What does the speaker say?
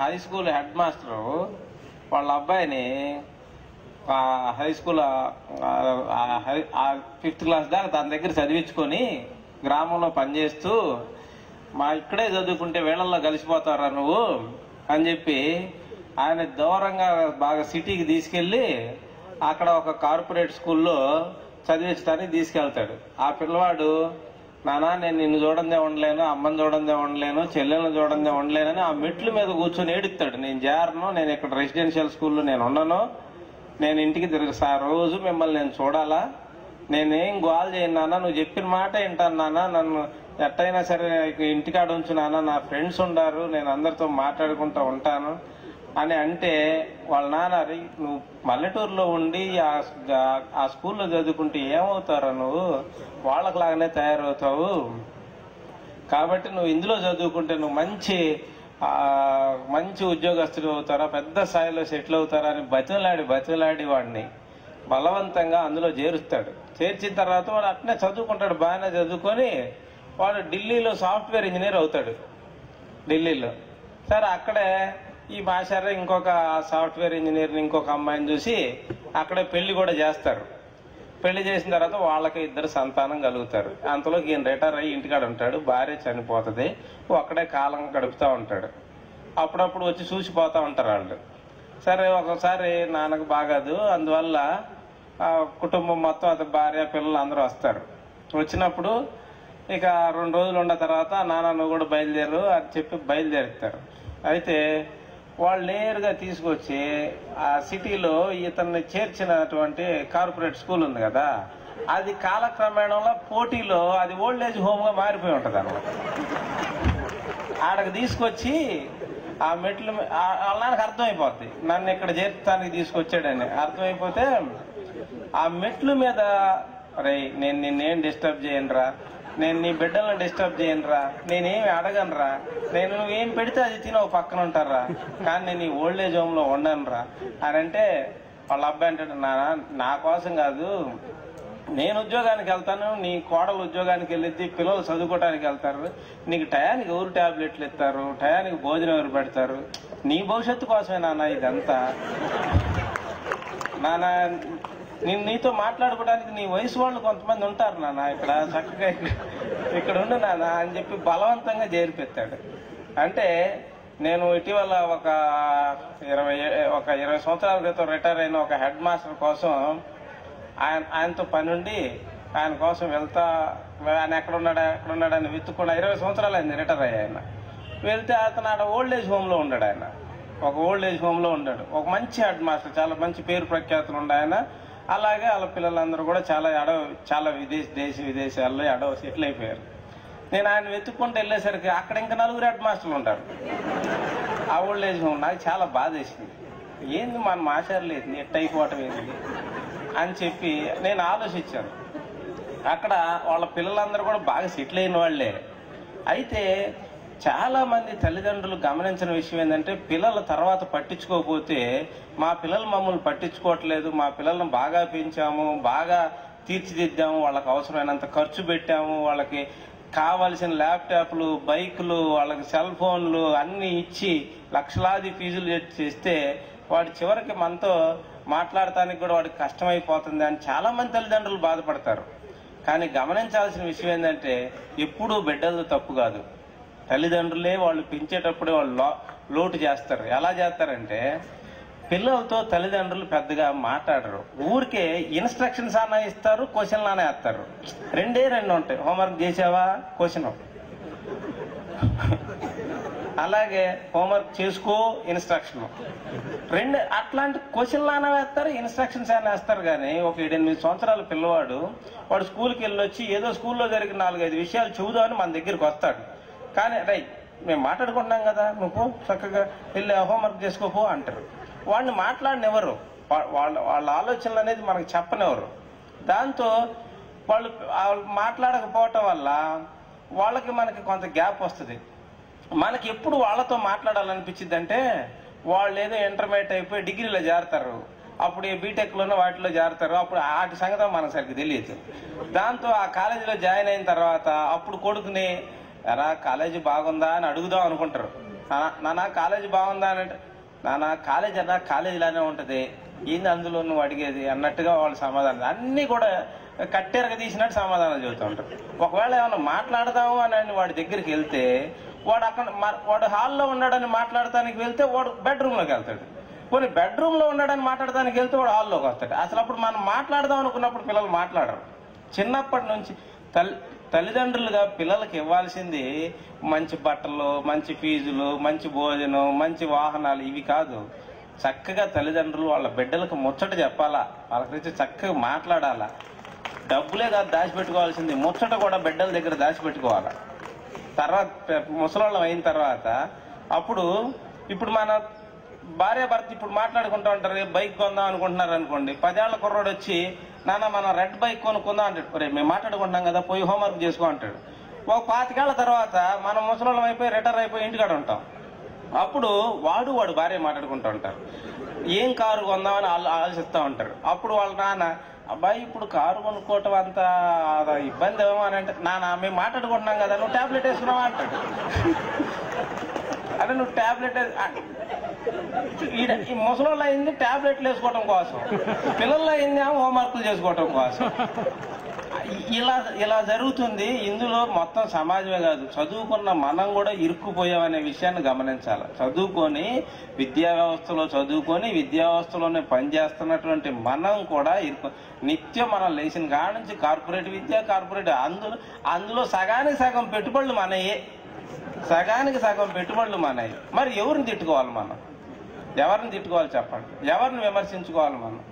high school head master వాళ్ళ అబ్బాయిని ఆ హై స్కూల్ ఫిఫ్త్ క్లాస్ దాకా తన దగ్గర చదివించుకొని గ్రామంలో పనిచేస్తూ మా ఇక్కడే చదువుకుంటే వేళల్లో కలిసిపోతారా నువ్వు అని చెప్పి ఆయన దూరంగా బాగా సిటీకి తీసుకెళ్ళి అక్కడ ఒక కార్పొరేట్ స్కూల్లో చదివించడానికి తీసుకెళ్తాడు ఆ పిల్లవాడు నానా నేను నిన్ను చూడందే ఉండలేను అమ్మని చూడందే ఉండలేను చెల్లెలను చూడందే ఉండలేనని ఆ మెట్ల మీద కూర్చొని ఏడుస్తాడు నేను జారను నేను ఇక్కడ రెసిడెన్షియల్ స్కూల్లో నేను ఉండను నేను ఇంటికి తిరిగి సా రోజు మిమ్మల్ని నేను చూడాలా నేనేం గోల్ చేయను నాన్న నువ్వు చెప్పిన మాట వింటాను నాన్న నన్ను ఎట్టయినా సరే ఇక ఇంటికాడ ఉంచు నాన్న నా ఫ్రెండ్స్ ఉండారు నేను అందరితో మాట్లాడుకుంటూ ఉంటాను అని అంటే వాళ్ళ నాన్న "అరే, నువ్వు పల్లెటూరులో ఉండి ఆ- ఆ- ఆ స్కూల్లో చదువుకుంటే ఏమవుతారా నువ్వు వాళ్ళకి తయారవుతావు కాబట్టి నువ్వు ఇందులో చదువుకుంటే నువ్వు మంచి ఆ, మంచి ఉద్యోగస్తుడు అవుతారా పెద్ద స్థాయిలో సెటిల్ అవుతారా అని బతిలాడి బతిలాడి వాడిని బలవంతంగా అందులో చేరుస్తాడు చేర్చిన తర్వాత వాడు అట్నే చదువుకుంటాడు బాగానే చదువుకొని వాడు ఢిల్లీలో సాఫ్ట్వేర్ ఇంజనీర్ అవుతాడు ఢిల్లీలో సరే అక్కడే ఈ మాస్టర్ ఇంకొక సాఫ్ట్వేర్ ఇంజనీర్ని ఇంకొక అమ్మాయిని చూసి అక్కడే పెళ్లి కూడా చేస్తారు పెళ్లి చేసిన తర్వాత వాళ్ళకి ఇద్దరు సంతానం కలుగుతారు అంతలోకి ఈయన రిటైర్ అయ్యి ఇంటికాడ ఉంటాడు భార్య చనిపోతుంది ఒక్కడే కాలం గడుపుతూ ఉంటాడు అప్పుడప్పుడు వచ్చి చూసిపోతా ఉంటారు వాళ్ళు సరే ఒకసారి నాన్నకు బాగాదు అందువల్ల ఆ, కుటుంబం మొత్తం అతని భార్య పిల్లలు అందరూ వస్తారు వచ్చినప్పుడు ఇక రెండు రోజులు ఉన్న తర్వాత నాన్న నువ్వు కూడా బయలుదేరు అని చెప్పి బయలుదేరుతారు అయితే వాళ్ళు నేరుగా తీసుకొచ్చి ఆ సిటీలో ఇతన్ని చేర్చినటువంటి కార్పొరేట్ స్కూల్ ఉంది కదా అది కాలక్రమేణంలో పోటీలో అది ఓల్డ్ ఏజ్ హోమ్ గా మారిపోయి ఉంటది అనమాట ఆడకు తీసుకొచ్చి ఆ మెట్లు మీ- ఆ- వాళ్ళ నాన్నకి అర్థమైపోద్ది నన్ను ఇక్కడ చేర్చడానికి తీసుకొచ్చాడని అర్థమైపోతే ఆ మెట్లు మీద రే నేను నిన్నేం డిస్టర్బ్ చేయనురా నేను నీ బిడ్డలను డిస్టర్బ్ చేయనురా నేనేమి అడగనురా నేను నువ్వేం పెడితే అది తిని ఒక పక్కన ఉంటారా కానీ నేను ఈ ఓల్డ్ ఏజ్ హోమ్ లో ఉండనురా అని అంటే వాళ్ళ అబ్బాయి అంటాడు నాన్న నా కోసం కాదు నేను ఉద్యోగానికి వెళ్తాను నీ కోడలు ఉద్యోగానికి వెళ్ళిద్ది పిల్లలు చదువుకోవడానికి వెళ్తారు నీకు టయానికి ఎవరు టాబ్లెట్లు ఇస్తారు టయానికి భోజనం ఎవరు పెడతారు నీ భవిష్యత్తు కోసమే నాన్న ఇదంతా నాన్న నేను నీతో మాట్లాడుకోవడానికి నీ వయసు వాళ్ళు కొంతమంది ఉంటారు నాన్న ఇక్కడ చక్కగా ఇక్కడ- ఇక్కడ ఉండు నాన్న అని చెప్పి బలవంతంగా చేరిపెత్తాడు అంటే నేను ఇటీవల ఒక ఇరవై ఏ- ఒక ఇరవై సంవత్సరాల క్రితం రిటైర్ అయిన ఒక హెడ్ మాస్టర్ కోసం ఆయన ఆయనతో పని ఉండి ఆయన కోసం వెళ్తా ఆయన ఎక్కడ ఉన్నాడా ఎక్కడ ఉన్నాడా అని వెతుక్కున్నా ఇరవై సంవత్సరాలు అయింది రిటైర్ అయ్యి ఆయన వెళ్తే అతను ఆడ ఓల్డ్ ఏజ్ హోమ్ లో ఉన్నాడు ఆయన ఒక ఓల్డ్ ఏజ్ హోమ్ లో ఉన్నాడు ఒక మంచి హెడ్ మాస్టర్ చాలా మంచి పేరు ప్రఖ్యాతులు ఉండే ఆయన అలాగే వాళ్ళ పిల్లలందరూ కూడా చాలా ఎడవ చాలా విదేశ దేశ విదేశాల్లో ఎడవ సెటిల్ అయిపోయారు నేను ఆయన వెతుక్కుంటూ వెళ్ళేసరికి అక్కడ ఇంకా నలుగురు హెడ్ మాస్టర్లు ఉంటారు ఆ ఓల్డ్ ఏజ్ హోమ్ నాకు చాలా బాధ వేసింది ఏంది మన మాస్టర్ లేదు ఎట్ అయిపోవటం ఏంది అని చెప్పి నేను ఆలోచించాను అక్కడ వాళ్ళ పిల్లలందరూ కూడా బాగా సెటిల్ అయిన వాళ్ళే అయితే చాలా మంది తల్లిదండ్రులు గమనించిన విషయం ఏంటంటే పిల్లల తర్వాత పట్టించుకోకపోతే మా పిల్లలు మమ్మల్ని పట్టించుకోవట్లేదు మా పిల్లల్ని బాగా పెంచాము బాగా తీర్చిదిద్దాము వాళ్ళకి అవసరమైనంత ఖర్చు పెట్టాము వాళ్ళకి కావలసిన ల్యాప్టాప్లు బైకులు వాళ్ళకి సెల్ ఫోన్లు అన్ని ఇచ్చి లక్షలాది ఫీజులు చేస్తే వాడు చివరికి మనతో మాట్లాడటానికి కూడా వాడికి కష్టమైపోతుంది అని చాలా మంది తల్లిదండ్రులు బాధపడతారు కానీ గమనించాల్సిన విషయం ఏంటంటే ఎప్పుడూ బిడ్డలది తప్పు కాదు తల్లిదండ్రులే వాళ్ళు పెంచేటప్పుడే వాళ్ళు లో- లోటు చేస్తారు ఎలా చేస్తారంటే పిల్లలతో తల్లిదండ్రులు పెద్దగా మాట్లాడరు ఊరికే ఇన్స్ట్రక్షన్స్ అన్న ఇస్తారు క్వశ్చన్లు అనే వేస్తారు రెండే రెండు ఉంటాయి హోంవర్క్ చేసావా క్వశ్చన్ అలాగే హోంవర్క్ చేసుకో ఇన్స్ట్రక్షన్ రెండు అట్లాంటి క్వశ్చన్లు అయినా వేస్తారు ఇన్స్ట్రక్షన్స్ అయినా వేస్తారు కానీ ఒక ఏడెనిమిది సంవత్సరాల పిల్లవాడు వాడు స్కూల్కి వెళ్ళి వచ్చి ఏదో స్కూల్లో జరిగిన నాలుగైదు విషయాలు చూద్దామని మన దగ్గరికి వస్తాడు కానీ రై మేము మాట్లాడుకుంటున్నాం కదా నువ్వు చక్కగా వెళ్ళి హోంవర్క్ చేసుకోపో అంటారు వాడిని మాట్లాడినెవరు వా- వాళ్ళ వాళ్ళ ఆలోచనలు అనేది మనకు చెప్పనివ్వరు దాంతో వాళ్ళు వాళ్ళు మాట్లాడకపోవటం వల్ల వాళ్ళకి మనకి కొంత గ్యాప్ వస్తుంది మనకి ఎప్పుడు వాళ్ళతో మాట్లాడాలనిపించింది అంటే వాళ్ళు ఏదో ఇంటర్మీడియట్ అయిపోయి డిగ్రీలో చేరతారు అప్పుడు ఈ బీటెక్లోనో వాటిలో చేరతారు అప్పుడు వాటి సంగతి మనకు సరిగ్గా తెలియదు దాంతో ఆ కాలేజీలో జాయిన్ అయిన తర్వాత అప్పుడు కొడుకుని ఎరా కాలేజీ బాగుందా అని అడుగుదాం అనుకుంటారు "నాన్న- నాన్న కాలేజీ బాగుందా అని అంటే నాన్న కాలేజ్ అన్నా కాలేజ్ లానే ఉంటది ఏంది అందులో నువ్వు అడిగేది అన్నట్టుగా వాళ్ళు సమాధానం అన్ని కూడా కట్టెరగ తీసినట్టు సమాధానాలు చెబుతూ ఉంటారు ఒకవేళ ఏమైనా మాట్లాడదాము అని అని వాడి దగ్గరికి వెళ్తే వాడు అక్కడ మ- వాడు హాల్లో ఉన్నాడని మాట్లాడటానికి వెళ్తే వాడు బెడ్రూమ్ లోకి వెళ్తాడు పోనీ బెడ్రూమ్ లో ఉన్నాడని మాట్లాడడానికి వెళ్తే వాడు హాల్లోకి వస్తాడు అసలు అప్పుడు మనం మాట్లాడదాం అనుకున్నప్పుడు పిల్లలు మాట్లాడరు చిన్నప్పటి నుంచి తల్లి తల్లిదండ్రులుగా పిల్లలకి ఇవ్వాల్సింది మంచి బట్టలు మంచి ఫీజులు మంచి భోజనం మంచి వాహనాలు ఇవి కాదు చక్కగా తల్లిదండ్రులు వాళ్ళ బిడ్డలకు ముచ్చట చెప్పాలా వాళ్ళ గురించి చక్కగా మాట్లాడాలా డబ్బులే కాదు దాచిపెట్టుకోవాల్సింది ముచ్చట కూడా బిడ్డల దగ్గర దాచిపెట్టుకోవాలా తర్వాత పె- ముసలోళ్ళం అయిన తర్వాత అప్పుడు ఇప్పుడు మన భార్య భర్త ఇప్పుడు మాట్లాడుకుంటా ఉంటారు "ఏ బైక్ కొందాం అనుకుంటున్నారు అనుకోండి పదేళ్ల కుర్రోడు వచ్చి నాన్న మనం రెడ్ బైక్ కొనుక్కుందాం అంటాడు "ఒరేయ్, మేము మాట్లాడుకుంటున్నాం కదా పోయి హోంవర్క్ చేసుకో అంటాడు ఒక పాతికేళ్ల తర్వాత మనం ముసలోళ్ళం అయిపోయి రిటైర్ అయిపోయి ఇంటికాడ ఉంటాం అప్పుడు వాడు వాడు భార్య మాట్లాడుకుంటూ ఉంటారు ఏం కారు కొందామని ఆలో- ఆలోచిస్తూ ఉంటారు అప్పుడు వాళ్ళ నాన్న అబ్బాయి ఇప్పుడు కారు కొనుక్కోవటం అంత అది ఇబ్బంది ఏమో అని అంటే నాన్న మేము మాట్లాడుకుంటున్నాం కదా నువ్వు టాబ్లెట్ వేసుకున్నావా అంటాడు అదే నువ్వు టాబ్లెట్ ఈ ముసలోళ్ళు అయింది టాబ్లెట్లు వేసుకోవటం కోసం పిల్లలు అయింది హోంవర్క్లు చేసుకోవటం కోసం ఇలా ఇలా జరుగుతుంది ఇందులో మొత్తం సమాజమే కాదు చదువుకున్న మనం కూడా ఇరుక్కుపోయామనే విషయాన్ని గమనించాలి చదువుకొని విద్యా వ్యవస్థలో చదువుకొని విద్యా వ్యవస్థలోనే పనిచేస్తున్నటువంటి మనం కూడా ఇరుకు నిత్యం మనం లేచిన కాడ నుంచి కార్పొరేట్ విద్య కార్పొరేట్ అందులో అందులో సగానికి సగం పెట్టుబడులు మనయే సగానికి సగం పెట్టుబడులు మనవి మరి ఎవరిని తిట్టుకోవాలి మనం ఎవరిని తిట్టుకోవాలి చెప్పండి ఎవరిని విమర్శించుకోవాలి మనం